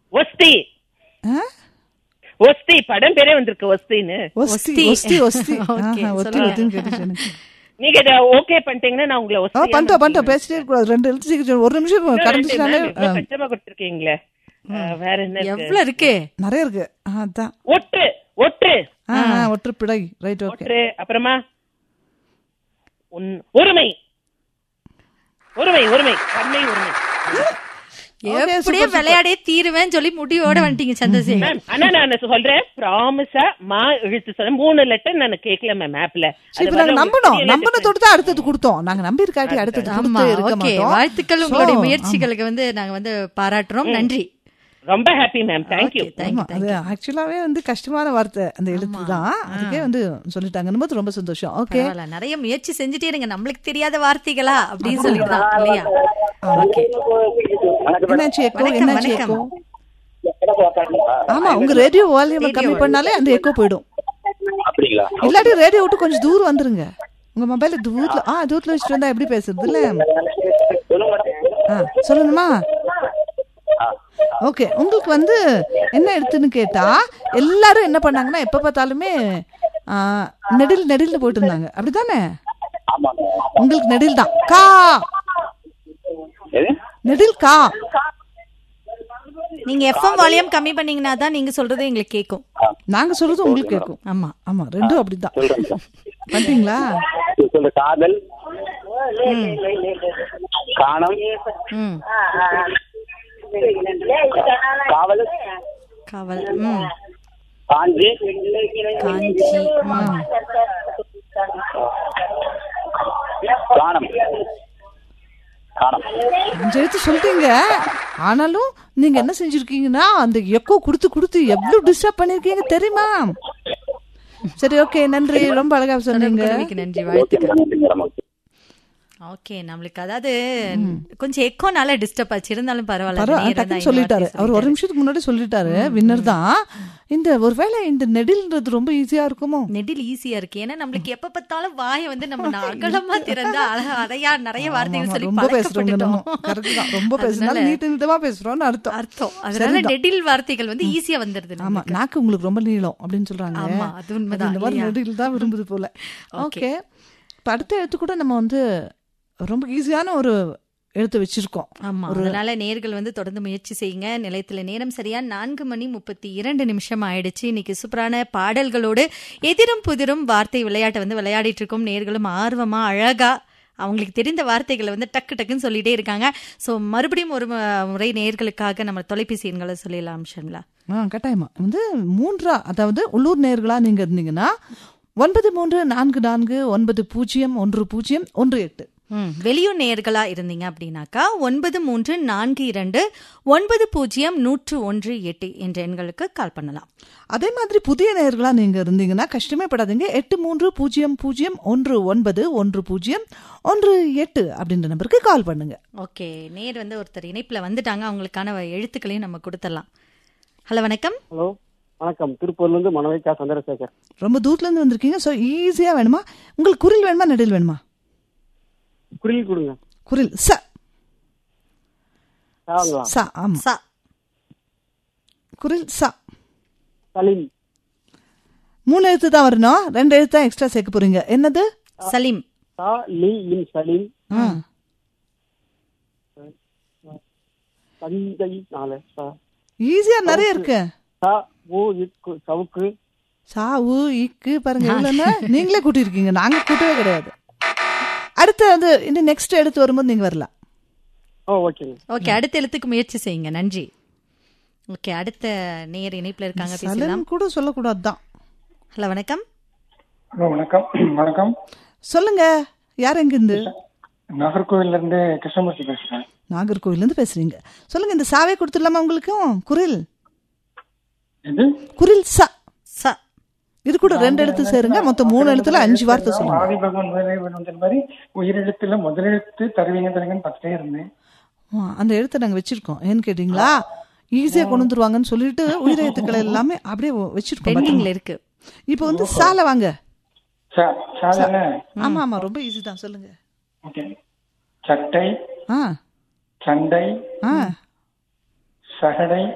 ஒஸ்தி ஆ? ஒஸ்தி படம் பேரே வந்திருக்கு ஒஸ்தின்னு ஒஸ்தி ஒஸ்தி. ஒஸ்தி ஒஸ்தி Okay, ஆஹா, ஒத்தி சொல்லுங்க. ஒத்தின்னு கேட்டுச்சு எனக்கு நீங்க இதை ஓகே பண்ணிட்டீங்கன்னா நான் உங்களை ஆ ஒஸ்தி பண்ணிட்டோம் பண்ணிட்டோம் பேசிட்டே இருக்கக்கூடாது ரெண்டு எழுத்து சீக்கிரம் ஒரு நிமிஷம் கடந்துச்சுனாலே ஆ, கஷ்டமா கொடுத்துருக்கீங்களே ஆ, வேற என்ன இருக்கு? எவ்வளவு இருக்கு நிறைய இருக்கு ஆ, அதான் ஒட்டு ஒட்டு ஆ, ஆ, ஒற்று பிழை ரைட் ஓகே ஒற்று அப்புறமா உன்- ஒருமை ஒருமை ஒருமை தன்மை ஒருமை எப்படியே விளையாடே தீருவேன்னு சொல்லி முடிவோட வந்துட்டீங்க சந்திரசேகர் மேம் ஆனா நான் சொல்றேன் ப்ராமிஸா மா எழுத்து சொல்ல மூணு லெட்டர் நான் கேட்கல மேம் ஆப்ல சரி இப்ப நாங்க நம்பணும் நம்பினதோடு தான் அடுத்தது கொடுத்தோம் நாங்க நம்பி இருக்காட்டி அடுத்தது ஆமா கொடுத்து இருக்க ஓகே மாட்டோம் வாழ்த்துக்கள் So, உங்களுடைய முயற்சிகளுக்கு வந்து நாங்க வந்து பாராட்டுறோம் நன்றி ரொம்ப happy ma'am thank you Okay, thank you, ஆமா, அது ஆக்சுவலாவே வந்து கஷ்டமான வார்த்தை அந்த எழுத்து தான் அதுக்கே வந்து சொல்லிட்டாங்கன்னு போது ரொம்ப சந்தோஷம் ஓகே பரவாயில்ல நிறைய முயற்சி செஞ்சுட்டே இருங்க நம்மளுக்கு தெரியாத வார்த்தைகளா அப்படின்னு சொல்லிடலாம் இல்லையா ஓகே என்னாச்சு எக்கோ வணக்கம், என்னாச்சு வணக்கம். எக்கோ ஆமா உங்க ரேடியோ வால்யூம் கம்மி பண்ணாலே அந்த எக்கோ போயிடும் அப்படிங்களா இல்லாட்டி ரேடியோ விட்டு கொஞ்சம் தூரம் வந்துருங்க உங்க மொபைல தூரத்துல ஆ தூரத்துல வச்சுட்டு வந்தா எப்படி பேசுறது இல்ல சொல்லுங்க மேடம் ஆ, சொல்லணுமா ஓகே உங்களுக்கு வந்து என்ன எடுத்துன்னு கேட்டா எல்லாரும் என்ன பண்ணாங்கன்னா எப்ப பார்த்தாலுமே ஆ, நெடில் நெடில்னு போயிட்டு இருந்தாங்க அப்படிதானே ஆமாங்க உங்களுக்கு நெடில் தான் கா எது நெடில் கா நீங்க எஃப்எம் வால்யூம் கம்மி பண்ணீங்கன்னா தான் நீங்க சொல்றது எங்களுக்கு கேட்கும் நாங்க சொல்றது உங்களுக்கு கேட்கும் ஆமா ஆமா ரெண்டும் அப்படிதான் சொல்றேன் சார் பண்ணிட்டீங்களா சொல்ற காதல் காணம் ம் காவல் காவல் ம் காஞ்சி காஞ்சி ம் காணம் காணம் அஞ்சு எழுத்து சொல்லிட்டீங்க ஆனாலும் நீங்க என்ன செஞ்சிருக்கீங்கன்னா அந்த எக்கோ கொடுத்து கொடுத்து எவ்வளவு டிஸ்டர்ப் பண்ணிருக்கீங்க தெரியுமா சரி ஓகே நன்றி ரொம்ப அழகா சொன்னீங்க குழுவிக்கு நன்றி வாழ்த்துக்கள் நன்றி மேடம் ஓகே நம்மளுக்கு அதாவது கொஞ்சம் எக்கோனால டிஸ்டர்ப் ஆச்சு இருந்தாலும் பரவாயில்ல பரவ நேரா தான் டக்குன்னு இந்த சொல்லிட்டாரு வார்த்தையை அவர் ஒரு நிமிஷத்துக்கு முன்னாடி சொல்லிட்டாரு வின்னர் தான் இந்த ஒருவேளை இந்த நெடில்ன்றது ரொம்ப ஈஸியா இருக்குமோ நெடில் ஈஸியா இருக்கு ஏன்னா நம்மளுக்கு எப்ப பார்த்தாலும் வாயை வந்து நம்ம அகலமா திறந்தா அழகா அதையா நிறைய வார்த்தைகள் ஆமா, சொல்லி ரொம்ப பேசுறோங்க நம்ம பழக்கப்பட்டுட்டோம் கரெக்ட் தான் ரொம்ப பேசுனாலும் நீட்டு நீட்டமா பேசுறோம்னு அர்த்தம் அர்த்தம் அதனால நெடில் வார்த்தைகள் வந்து ஈஸியா வந்துருது ஆமா நாக்கு உங்களுக்கு ரொம்ப நீளம் அப்படின்னு சொல்றாங்க ஆமா, அது உண்மைதான், அது இந்த மாதிரி இல்லையா? நெடில் தான் விரும்புது போல ஓகே இப்ப அடுத்த எழுத்து கூட நம்ம வந்து ரொம்ப ஈஸியான ஒரு எழுத்து வச்சிருக்கோம் ஆமா அதனால நேர்கள் வந்து தொடர்ந்து முயற்சி செய்யுங்க நிலையத்துல நேரம் சரியா நான்கு மணி முப்பத்தி இரண்டு நிமிஷம் ஆயிடுச்சு இன்னைக்கு சூப்பரான பாடல்களோடு எதிரும் புதிரும் வார்த்தை விளையாட்டை வந்து விளையாடிட்டு இருக்கோம் நேர்களும் ஆர்வமா அழகா அவங்களுக்கு தெரிந்த வார்த்தைகளை வந்து டக்கு டக்குன்னு சொல்லிட்டே இருக்காங்க சோ மறுபடியும் ஒரு ம- முறை நேர்களுக்காக நம்ம தொலைபேசி எண்களை சொல்லிடலாம் ஷன்லா ஆ கட்டாயமா வந்து மூன்றா அதாவது உள்ளூர் நேர்களா நீங்க இருந்தீங்கன்னா ஒன்பது மூன்று நான்கு நான்கு ஒன்பது பூஜ்ஜியம் ஒன்று பூஜ்ஜியம் ஒன்று எட்டு ம், வெளியூர் நேர்களா இருந்தீங்க அப்படின்னாக்கா ஒன்பது மூன்று நான்கு இரண்டு ஒன்பது பூஜ்ஜியம் நூற்று ஒன்று எட்டு என்ற எண்களுக்கு கால் பண்ணலாம் அதே மாதிரி புதிய நேர்களா நீங்க இருந்தீங்கன்னா கஷ்டமே படாதீங்க எட்டு மூன்று பூஜ்ஜியம் பூஜ்ஜியம் ஒன்று ஒன்பது ஒன்று பூஜ்ஜியம் ஒன்று எட்டு அப்படின்ற நம்பருக்கு கால் பண்ணுங்க ஓகே நேர் வந்து ஒருத்தர் இணைப்புல வந்துட்டாங்க அவங்களுக்கான எழுத்துக்களையும் நம்ம கொடுத்துடலாம் ஹலோ வணக்கம் ஹலோ வணக்கம் திருப்பூர்ல இருந்து மனோவிகா சந்திரசேகர் ரொம்ப தூரத்துல இருந்து வந்திருக்கீங்க ஸோ ஈஸியா வேணுமா உங்களுக்கு குரில் வேணுமா நெடில் வேணுமா குரில் கொடுங்க குரில் ச சாங்களா ச ஆமா சா குரில் ச சலீம் மூணு எழுத்து தான் வரணும் ரெண்டு எழுத்து தான் எக்ஸ்ட்ரா சேர்க்க போறீங்க என்னது சலீம் சா லீ இன் சலீம் ஆ. தஞ்சை நாலு சா ஈஸியா நிறைய இருக்கு சா ஊ இக்கு சவுக்கு சா உ இக்கு பாருங்க எவ்வளவுன்னு நீங்களே கூட்டியிருக்கீங்க நாங்க கூட்டவே கிடையாது அடுத்து வந்து இன்னும் நெக்ஸ்ட் எடுத்து வரும்போது நீங்க வரலாம் ஓ ஓகேங்க ஓகே அடுத்த எழுத்துக்கு முயற்சி செய்யுங்க நன்றி ஓகே அடுத்த நேர் இணைப்புல இருக்காங்க பேசலாம் சலன் கூட சொல்லக்கூடாது தான் ஹலோ வணக்கம் ஹலோ வணக்கம் வணக்கம் சொல்லுங்க யார் எங்க இருந்து நாகர்கோவில்ல இருந்து கிருஷ்ணமூர்த்தி பேசுறேன் நாகர்கோவில்ல இருந்து பேசுறீங்க சொல்லுங்க இந்த சாவே கொடுத்துடலாமா உங்களுக்கும் குரில் இது குரில் ச ச இது கூட ரெண்டு எழுத்து சேருங்க மொத்தம் மூணு எழுத்துல அஞ்சு வார்த்தை சொல்லுங்க ஆதி பகவான் முதலே மாதிரி உயிரெழுத்துல முதலெழுத்து தருவீங்க தருவீங்கன்னு பார்த்துட்டே இருந்தேன் ஆ, அந்த எழுத்தை நாங்க வச்சிருக்கோம் ஏன்னு கேட்டீங்களா ஈஸியா கொண்டு வந்துருவாங்கன்னு சொல்லிட்டு உயிரெழுத்துக்கள் எல்லாமே அப்படியே வச்சிருக்கோம் பெண்டிங்ல இருக்கு இப்போ வந்து சால வாங்க சா- சாதாரண ஆமா ஆமா ரொம்ப ஈஸி தான் சொல்லுங்க ஓகே சட்டை ஆ சண்டை ஆ சகடை